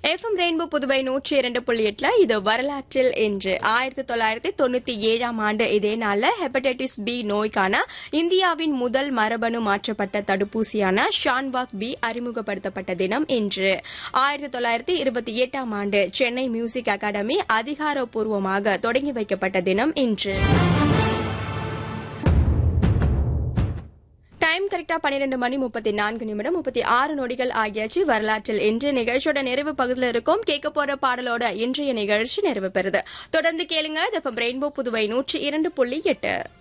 FM rainbow Puduvai நூற்றி இரண்டு புள்ளி எட்டுல இது வரலாற்றில் இன்று ஆயிரத்தி தொள்ளாயிரத்தி தொண்ணூத்தி ஏழாம் ஆண்டு இதே நாள்ல ஹெப்படைட்டிஸ் பி நோய்க்கான இந்தியாவின் முதல் மரபணு மாற்றப்பட்ட தடுப்பூசியான ஷான்வாக் பி அறிமுகப்படுத்தப்பட்ட தினம் இன்று ஆயிரத்தி தொள்ளாயிரத்தி இருபத்தி எட்டாம் ஆண்டு சென்னை மியூசிக் அகாடமி அதிகாரப்பூர்வமாக தொடங்கி வைக்கப்பட்ட தினம் இன்று டைம் கரெக்டா பன்னிரெண்டு மணி முப்பத்தி நான்கு நிமிடம் முப்பத்தி ஆறு நொடிகள் ஆகியாச்சு வரலாற்றில் இன்று நிகழ்ச்சியோட நிறைவு பகுதியில் இருக்கும் கேட்க போற பாடலோட இன்றைய நிகழ்ச்சி நிறைவு பெறுது தொடர்ந்து கேளுங்க ரெயின்போ புதுவை நூற்றி இரண்டு புள்ளி எட்டு